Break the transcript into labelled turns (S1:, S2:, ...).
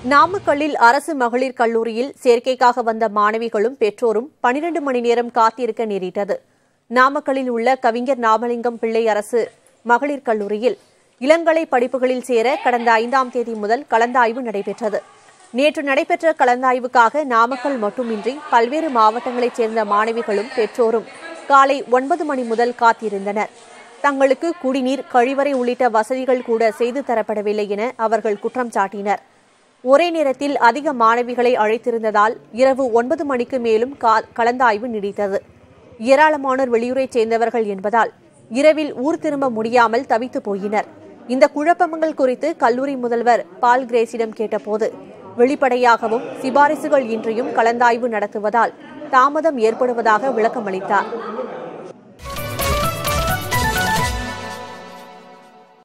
S1: நாமக்கல்லில் அரசு மகளிர் கல்லூரியில் சேர்க்கைக்காக வந்த மாணவிகளும் பெற்றோரும் பனிரண்டு மணி நேரம் காத்திருக்க நேரிட்டது நாமக்கல்லில் உள்ள கவிஞர் நாமலிங்கம் பிள்ளை அரசு மகளிர் கல்லூரியில் இளங்கலை படிப்புகளில் சேர கடந்த ஐந்தாம் தேதி முதல் கலந்தாய்வு நடைபெற்றது நேற்று நடைபெற்ற கலந்தாய்வுக்காக நாமக்கல் மட்டுமின்றி பல்வேறு மாவட்டங்களைச் சேர்ந்த மாணவிகளும் பெற்றோரும் காலை ஒன்பது மணி முதல் காத்திருந்தனர் தங்களுக்கு குடிநீர் கழிவறை உள்ளிட்ட வசதிகள் கூட செய்து தரப்படவில்லை என அவர்கள் குற்றம் சாட்டினர் ஒரே நேரத்தில் அதிக மாணவிகளை அழைத்திருந்ததால் இரவு ஒன்பது மணிக்கு மேலும் கா- கலந்தாய்வு நீடித்தது ஏராளமானோர் வெளியூரைச் சேர்ந்தவர்கள் என்பதால் இரவில் ஊர் திரும்ப முடியாமல் தவித்து போயினர் இந்த குழப்பங்கள் குறித்து கல்லூரி முதல்வர் பால் கிரேஸிடம் கேட்டபோது வெளிப்படையாகவும் சிபாரிசுகள் இன்றியும் கலந்தாய்வு நடத்துவதால் தாமதம் ஏற்படுவதாக விளக்கமளித்தார்